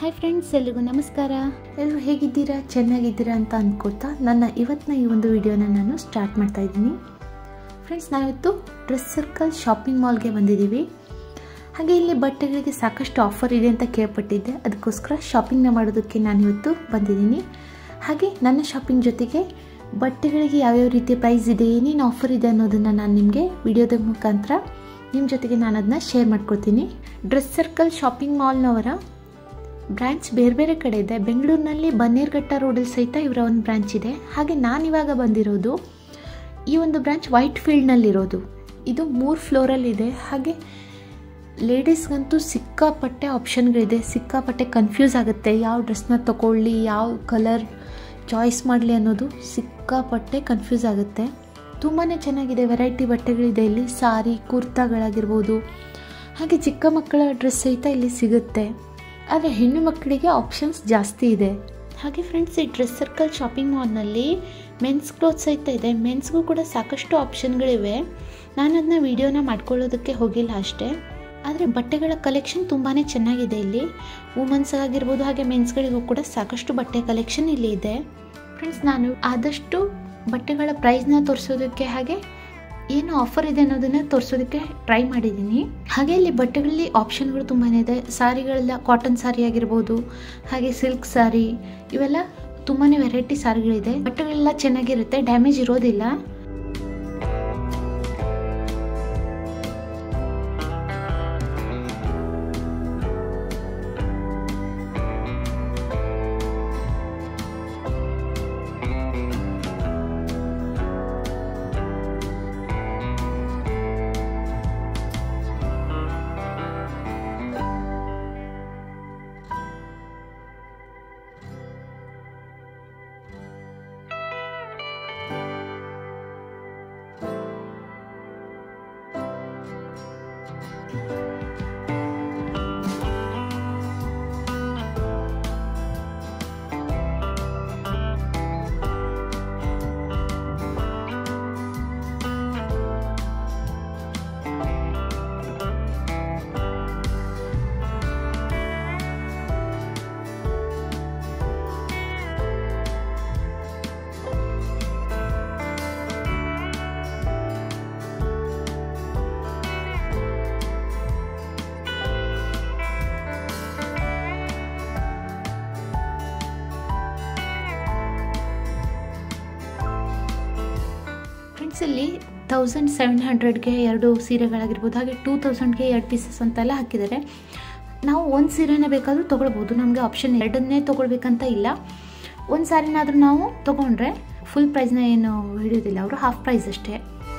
hi friends ಎಲ್ರಿಗೂ ನಮಸ್ಕಾರ ಎಲ್ಲರೂ ಹೇಗಿದ್ದೀರಾ ಚೆನ್ನಾಗಿದ್ದೀರಾ ಅಂತ ಅಂದ್ಕೊಳ್ತಾ ನನ್ನ ಇವತ್ತಿನ ಈ ಒಂದು ವಿಡಿಯೋನ ನಾನು ಸ್ಟಾರ್ಟ್ ಮಾಡ್ತಾ ಇದ್ದೀನಿ ಫ್ರೆಂಡ್ಸ್ ನಾವಿವತ್ತು ಡ್ರೆಸ್ ಸರ್ಕಲ್ ಶಾಪಿಂಗ್ ಮಾಲ್ಗೆ ಬಂದಿದ್ದೀವಿ ಹಾಗೆ ಇಲ್ಲಿ ಬಟ್ಟೆಗಳಿಗೆ ಸಾಕಷ್ಟು ಆಫರ್ ಇದೆ ಅಂತ ಕೇಳ್ಪಟ್ಟಿದ್ದೆ ಅದಕ್ಕೋಸ್ಕರ ಶಾಪಿಂಗ್ನ ಮಾಡೋದಕ್ಕೆ ನಾನಿವತ್ತು ಬಂದಿದ್ದೀನಿ ಹಾಗೆ ನನ್ನ ಶಾಪಿಂಗ್ ಜೊತೆಗೆ ಬಟ್ಟೆಗಳಿಗೆ ಯಾವ್ಯಾವ ರೀತಿಯ ಪ್ರೈಸ್ ಇದೆ ಏನೇನು ಆಫರ್ ಇದೆ ಅನ್ನೋದನ್ನು ನಾನು ನಿಮಗೆ ವಿಡಿಯೋದ ಮುಖಾಂತರ ನಿಮ್ಮ ಜೊತೆಗೆ ನಾನು ಅದನ್ನ ಶೇರ್ ಮಾಡ್ಕೊತೀನಿ ಡ್ರೆಸ್ ಸರ್ಕಲ್ ಶಾಪಿಂಗ್ ಮಾಲ್ನವರ ಬ್ರ್ಯಾಂಚ್ ಬೇರೆ ಬೇರೆ ಕಡೆ ಇದೆ ಬೆಂಗಳೂರಿನಲ್ಲಿ ಬನ್ನೇರ್ಘಟ್ಟ ರೋಡಲ್ಲಿ ಸಹಿತ ಇವರ ಒಂದು ಬ್ರ್ಯಾಂಚ್ ಇದೆ ಹಾಗೆ ನಾನಿವಾಗ ಬಂದಿರೋದು ಈ ಒಂದು ಬ್ರ್ಯಾಂಚ್ ವೈಟ್ ಫೀಲ್ಡ್ನಲ್ಲಿರೋದು ಇದು ಮೂರು ಫ್ಲೋರಲ್ಲಿದೆ ಹಾಗೆ ಲೇಡೀಸ್ಗಂತೂ ಸಿಕ್ಕಾಪಟ್ಟೆ ಆಪ್ಷನ್ಗಳಿದೆ ಸಿಕ್ಕಾಪಟ್ಟೆ ಕನ್ಫ್ಯೂಸ್ ಆಗುತ್ತೆ ಯಾವ ಡ್ರೆಸ್ನ ತಗೊಳ್ಳಿ ಯಾವ ಕಲರ್ ಚಾಯ್ಸ್ ಮಾಡಲಿ ಅನ್ನೋದು ಸಿಕ್ಕಾಪಟ್ಟೆ ಕನ್ಫ್ಯೂಸ್ ಆಗುತ್ತೆ ತುಂಬಾ ಚೆನ್ನಾಗಿದೆ ವೆರೈಟಿ ಬಟ್ಟೆಗಳಿದೆ ಇಲ್ಲಿ ಸಾರಿ ಕುರ್ತಾಗಳಾಗಿರ್ಬೋದು ಹಾಗೆ ಚಿಕ್ಕ ಮಕ್ಕಳ ಡ್ರೆಸ್ ಸಹಿತ ಇಲ್ಲಿ ಸಿಗುತ್ತೆ ಆದರೆ ಹೆಣ್ಣು ಮಕ್ಕಳಿಗೆ ಆಪ್ಷನ್ಸ್ ಜಾಸ್ತಿ ಇದೆ ಹಾಗೆ ಫ್ರೆಂಡ್ಸ್ ಈ ಡ್ರೆಸ್ ಸರ್ಕಲ್ ಶಾಪಿಂಗ್ ಮಾಲ್ನಲ್ಲಿ ಮೆನ್ಸ್ ಕ್ಲೋತ್ ಸಹಿತ ಇದೆ ಮೆನ್ಸ್ಗೂ ಕೂಡ ಸಾಕಷ್ಟು ಆಪ್ಷನ್ಗಳಿವೆ ನಾನು ಅದನ್ನ ವಿಡಿಯೋನ ಮಾಡ್ಕೊಳ್ಳೋದಕ್ಕೆ ಹೋಗಿಲ್ಲ ಅಷ್ಟೇ ಆದರೆ ಬಟ್ಟೆಗಳ ಕಲೆಕ್ಷನ್ ತುಂಬಾ ಚೆನ್ನಾಗಿದೆ ಇಲ್ಲಿ ವುಮನ್ಸ್ ಆಗಿರ್ಬೋದು ಹಾಗೆ ಮೆನ್ಸ್ಗಳಿಗೂ ಕೂಡ ಸಾಕಷ್ಟು ಬಟ್ಟೆ ಕಲೆಕ್ಷನ್ ಇಲ್ಲಿ ಇದೆ ಫ್ರೆಂಡ್ಸ್ ನಾನು ಆದಷ್ಟು ಬಟ್ಟೆಗಳ ಪ್ರೈಸ್ನ ತೋರಿಸೋದಕ್ಕೆ ಹಾಗೆ ಏನು ಆಫರ್ ಇದೆ ಅನ್ನೋದನ್ನ ತೋರಿಸೋದಕ್ಕೆ ಟ್ರೈ ಮಾಡಿದ್ದೀನಿ ಹಾಗೆ ಇಲ್ಲಿ ಬಟ್ಟೆಗಳಲ್ಲಿ ಆಪ್ಷನ್ಗಳು ತುಂಬಾ ಇದೆ ಸಾರಿಗಳೆಲ್ಲ ಕಾಟನ್ ಸಾರಿ ಆಗಿರ್ಬೋದು ಹಾಗೆ ಸಿಲ್ಕ್ ಸಾರಿ ಇವೆಲ್ಲ ತುಂಬಾ ವೆರೈಟಿ ಸಾರಿಗಳಿದೆ ಬಟ್ಟೆಗಳೆಲ್ಲ ಚೆನ್ನಾಗಿರುತ್ತೆ ಡ್ಯಾಮೇಜ್ ಇರೋದಿಲ್ಲ ಫ್ರೆಂಡ್ಸ್ ಇಲ್ಲಿ ತೌಸಂಡ್ ಸೆವೆನ್ ಹಂಡ್ರೆಡ್ಗೆ ಎರಡು ಸೀರೆಗಳಾಗಿರ್ಬೋದು ಹಾಗೆ ಟೂ ತೌಸಂಡ್ಗೆ ಎರಡು ಪೀಸಸ್ ಅಂತೆಲ್ಲ ಹಾಕಿದ್ದಾರೆ ನಾವು ಒಂದು ಸೀರೆನೇ ಬೇಕಾದರೂ ತೊಗೊಳ್ಬೋದು ನಮಗೆ ಆಪ್ಷನ್ ಎರಡನ್ನೇ ತೊಗೊಳ್ಬೇಕಂತ ಇಲ್ಲ ಒಂದು ಸಾರಿನಾದರೂ ನಾವು ತೊಗೊಂಡ್ರೆ ಫುಲ್ ಪ್ರೈಸ್ನ ಏನು ಹಿಡಿಯೋದಿಲ್ಲ ಅವರು ಹಾಫ್ ಪ್ರೈಸ್ ಅಷ್ಟೇ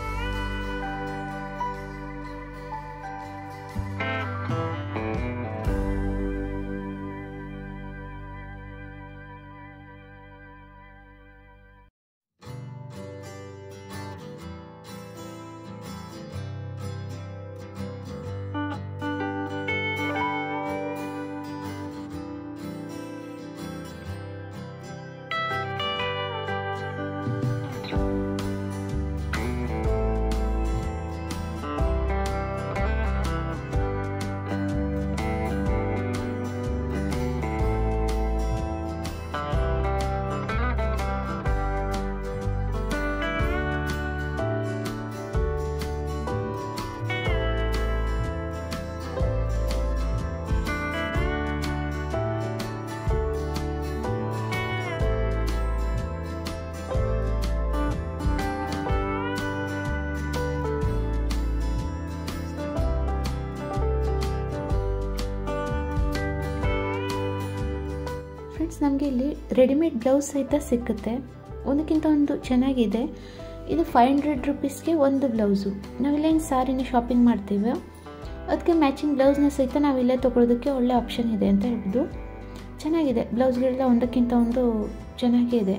ಫ್ರೆಂಡ್ಸ್ ನಮಗೆ ಇಲ್ಲಿ ರೆಡಿಮೇಡ್ ಬ್ಲೌಸ್ ಸಹಿತ ಸಿಕ್ಕುತ್ತೆ ಒಂದಕ್ಕಿಂತ ಒಂದು ಚೆನ್ನಾಗಿದೆ ಇದು ಫೈವ್ ಹಂಡ್ರೆಡ್ ರುಪೀಸ್ಗೆ ಒಂದು ಬ್ಲೌಸು ನಾವಿಲ್ಲೇನು ಸಾರಿನ ಶಾಪಿಂಗ್ ಮಾಡ್ತೀವಿ ಅದಕ್ಕೆ ಮ್ಯಾಚಿಂಗ್ ಬ್ಲೌಸ್ನ ಸಹಿತ ನಾವಿಲ್ಲೇ ತೊಗೊಳೋದಕ್ಕೆ ಒಳ್ಳೆ ಆಪ್ಷನ್ ಇದೆ ಅಂತ ಹೇಳ್ಬೋದು ಚೆನ್ನಾಗಿದೆ ಬ್ಲೌಸ್ಗಳೆಲ್ಲ ಒಂದಕ್ಕಿಂತ ಒಂದು ಚೆನ್ನಾಗೇ ಇದೆ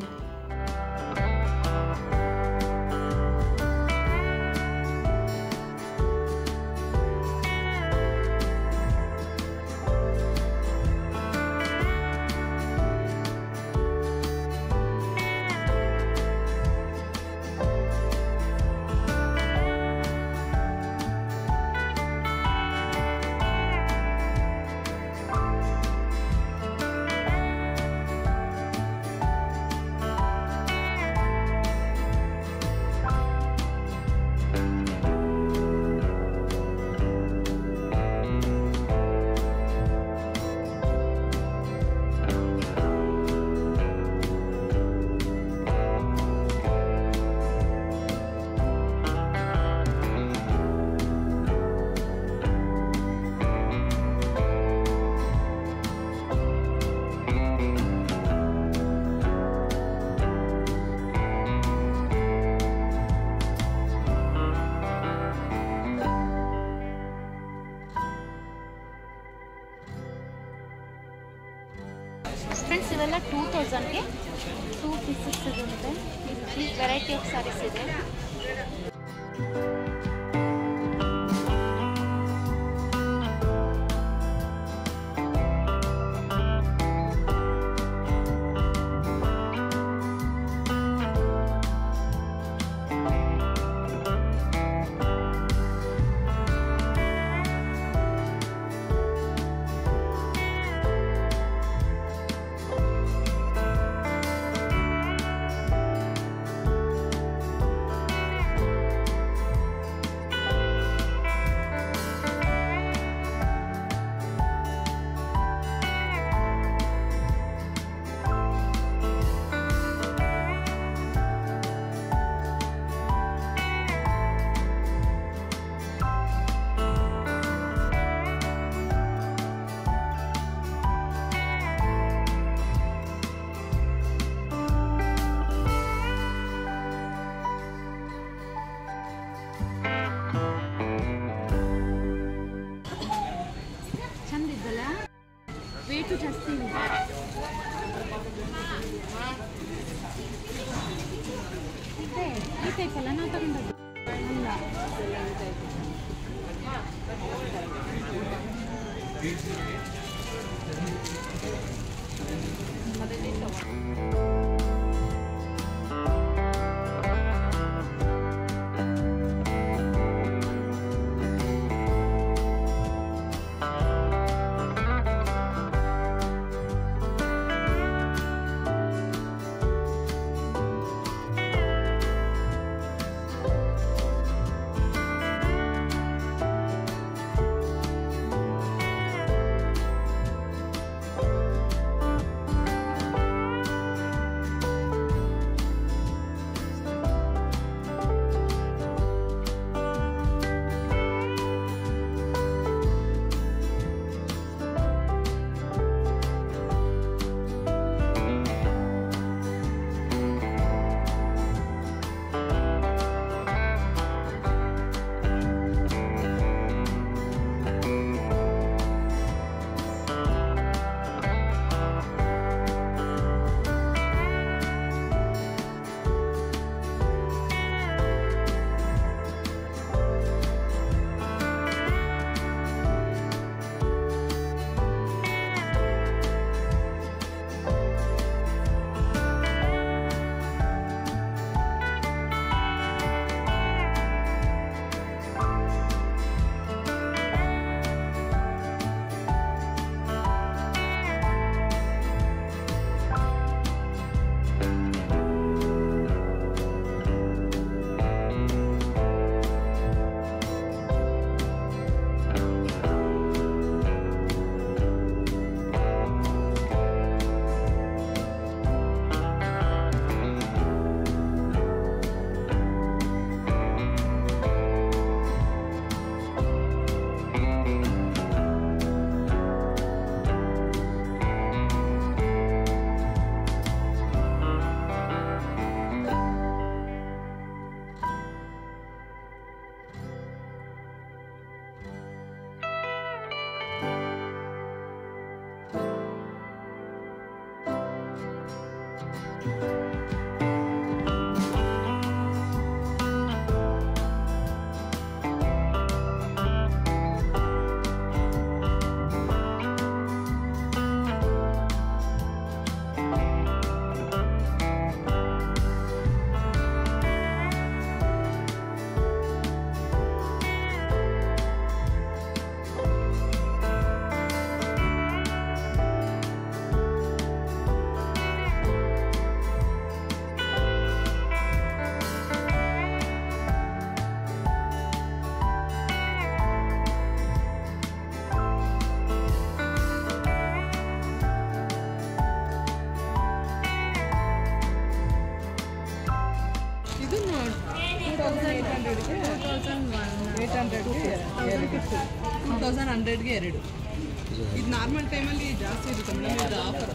ಫ್ರೆಂಡ್ಸ್ ಇವೆಲ್ಲ ಟೂ ತೌಸಂಡ್ಗೆ ಟೂ ಪೀಸಸ್ ಸಿಗುತ್ತೆ ಈ ವೆರೈಟಿ ಆಫ್ ಸ್ಯಾರೀಸ್ ಇದೆ ಚಂದ ಇದ್ದಲ್ಲ ವೇಟು ಜಾಸ್ತಿ ಇದೆ ಇದೆ ಈ ಟೈಪ್ ಅಲ್ಲ ನಾವು ತಗೊಂಡದ್ದು ಅಲ್ಲ ಏಯ್ಟ್ ಹಂಡ್ರೆಡ್ಗೆ ಎರಡು ಟೂ ತೌಸಂಡ್ ಹಂಡ್ರೆಡ್ಗೆ ಎರಡು ಇದು ನಾರ್ಮಲ್ ಟೈಮಲ್ಲಿ ಜಾಸ್ತಿ ಇರುತ್ತೆ ಮೇಡಮ್ ಇದು ಆಫರ್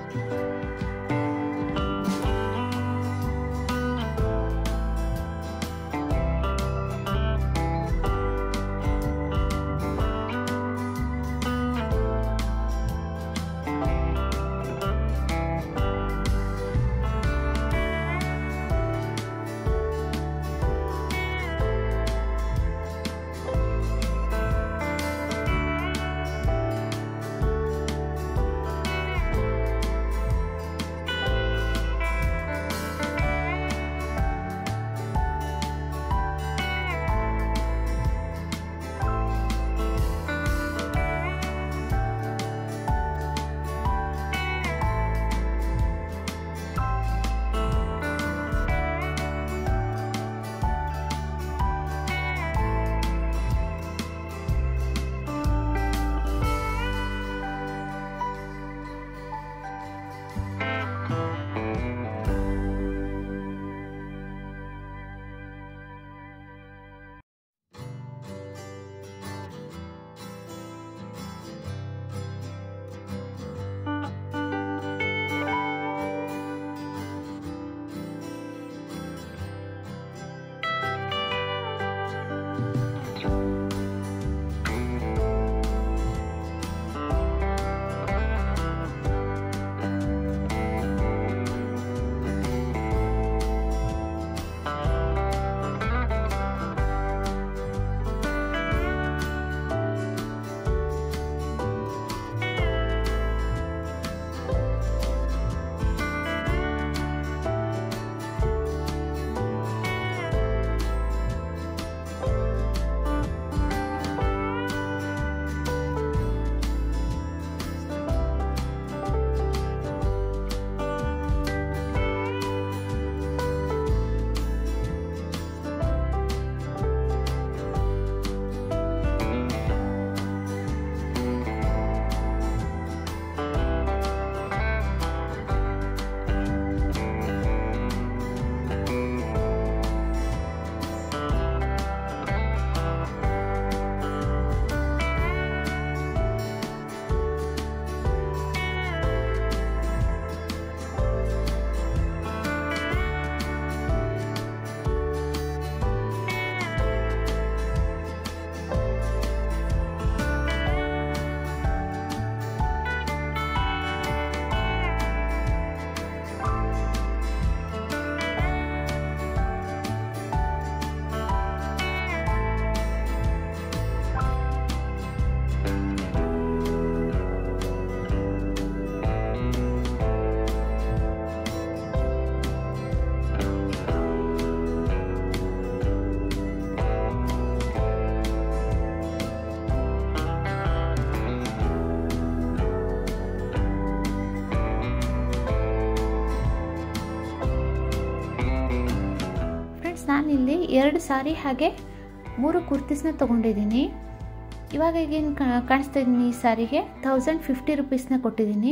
ನಾನಿಲ್ಲಿ ಎರಡು ಸಾರಿ ಹಾಗೆ ಮೂರು ಕುರ್ತೀಸ್ನ ತೊಗೊಂಡಿದ್ದೀನಿ ಇವಾಗ ಈಗೇನು ಕಾಣಿಸ್ತಾ ಇದ್ದೀನಿ ಈ ಸಾರಿಗೆ ತೌಸಂಡ್ ಫಿಫ್ಟಿ ರುಪೀಸ್ನ ಕೊಟ್ಟಿದ್ದೀನಿ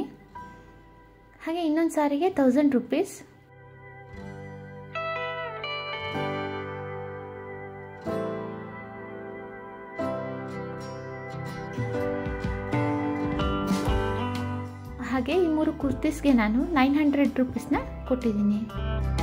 ಹಾಗೆ ಇನ್ನೊಂದು ಸಾರಿಗೆ ತೌಸಂಡ್ ರುಪೀಸ್ ಹಾಗೆ ಈ ಮೂರು ಕುರ್ತೀಸ್ಗೆ ನಾನು ನೈನ್ ಹಂಡ್ರೆಡ್ ರುಪೀಸ್ನ ಕೊಟ್ಟಿದ್ದೀನಿ